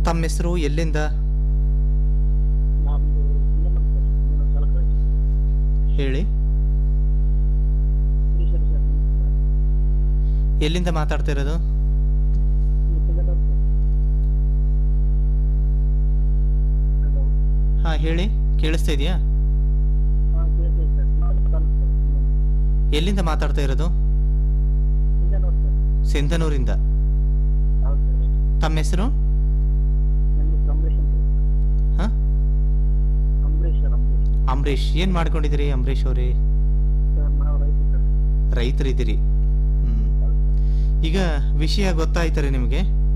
ತಮ್ಮ ಹೆಸರು ಎಲ್ಲಿಂದ ನಮ್ದು ಇನ್ನೊಂದು ಇನ್ನೊಂದು ಸಲ ಕಳಿಸಿ ಹೇಳಿ ಸರಿ ಸರಿ ಸರ್ ಎಲ್ಲಿಂದ ಮಾತಾಡ್ತಾ ಇರೋದು ಹಲೋ ಹಾಂ ಹೇಳಿ ಕೇಳಿಸ್ತಾ ಇದೆಯಾ ಹಾಂ ಕೇಳ್ತಾ ಇದೆ ಸರ್ ನಾನು ತಾಲೂಕು ಸರ್ ಎಲ್ಲಿಂದ ಮಾತಾಡ್ತಾ ಇರೋದು ಹಿಂದೆ ನೋಡಿ ಸರ್ ಸಿಂಧನೂರಿಂದ ಹೌದು ಸರ್ ತಮ್ಮ ಹೆಸರು ನನ್ನ ಹೆಸರು ಅಂಬರೀಶ್ ಅಂತ ಹೇಳಿ. ಹಾಂ ಅಂಬರೀಶ್ ಸರ್ ಅಂಬರೀಶ್ ಅಂಬರೀಷ್ ಏನು ಮಾಡ್ಕೊಂಡಿದ್ದೀರಿ ಅಂಬರೀಷ್ ಅವರೇ ಸರ್ ನಾವು ರೈತ ಸರ್ ರೈತರಿದ್ದೀರಿ ಹ್ಮ್. ಹೌದು ಸರ್ ಈಗ ವಿಷಯ ಗೊತ್ತಾಯ್ತಾರೆ ನಿಮಗೆ